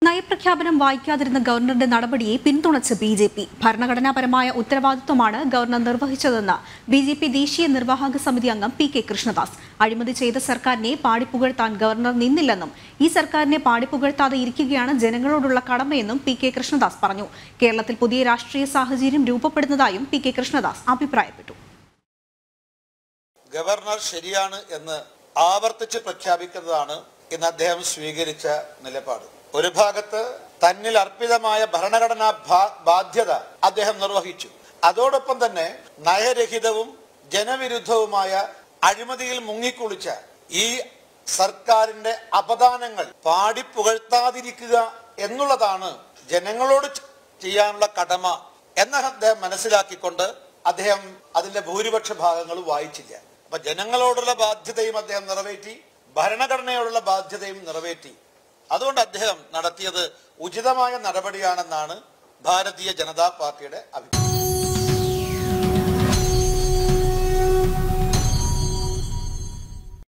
നയപ്രഖ്യാപനം വായിക്കാതിരുന്ന ഗവർണറുടെ നടപടിയെ പിന്തുണച്ച് ബി ജെ പി ഭരണഘടനാപരമായ ഉത്തരവാദിത്വമാണ് ഗവർണർ നിർവഹിച്ചതെന്ന് ബി ജെ പി ദേശീയ നിർവാഹക സമിതി അംഗം പി കെ കൃഷ്ണദാസ് അഴിമതി ചെയ്ത സർക്കാരിനെ പാടിപ്പുകഴ്ത്താൻ ഗവർണർ നിന്നില്ലെന്നും ഈ സർക്കാരിനെ പാടിപ്പുകഴ്ത്താതെ ഇരിക്കുകയാണ് ജനങ്ങളോടുള്ള കടമയെന്നും പി കെ കൃഷ്ണദാസ് പറഞ്ഞു കേരളത്തിൽ പുതിയ രാഷ്ട്രീയ സാഹചര്യം രൂപപ്പെടുന്നതായും പി കെ കൃഷ്ണദാസ് അഭിപ്രായപ്പെട്ടു ഗവർണർ ശരിയാണ് എന്ന് ആവർത്തിച്ച് പ്രഖ്യാപിക്കുന്നതാണ് ഇന്ന് അദ്ദേഹം സ്വീകരിച്ച നിലപാട് ഒരു ഭാഗത്ത് തന്നിൽ അർപ്പിതമായ ഭരണഘടനാ ബാ- ബാധ്യത അദ്ദേഹം നിർവഹിച്ചു അതോടൊപ്പം തന്നെ നയരഹിതവും ജനവിരുദ്ധവുമായ അഴിമതിയിൽ മുങ്ങിക്കുളിച്ച ഈ സർക്കാരിന്റെ അപദാനങ്ങൾ പാടിപ്പുകഴ്ത്താതിരിക്കുക എന്നുള്ളതാണ് ജനങ്ങളോട് ച- ചെയ്യാനുള്ള കടമ എന്ന് അദ്ദേഹം മനസ്സിലാക്കിക്കൊണ്ട് അദ്ദേഹം അതിന്റെ ഭൂരിപക്ഷ ഭാഗങ്ങൾ വായിച്ചില്ല അപ്പൊ ജനങ്ങളോടുള്ള ബാധ്യതയും അദ്ദേഹം നിറവേറ്റി ഭരണഘടനയോടുള്ള ബാധ്യതയും നിറവേറ്റി അതുകൊണ്ട് അദ്ദേഹം നടത്തിയത് ഉചിതമായ നടപടിയാണെന്നാണ് ഭാരതീയ ജനതാ പാർട്ടിയുടെ അഭിപ്രായം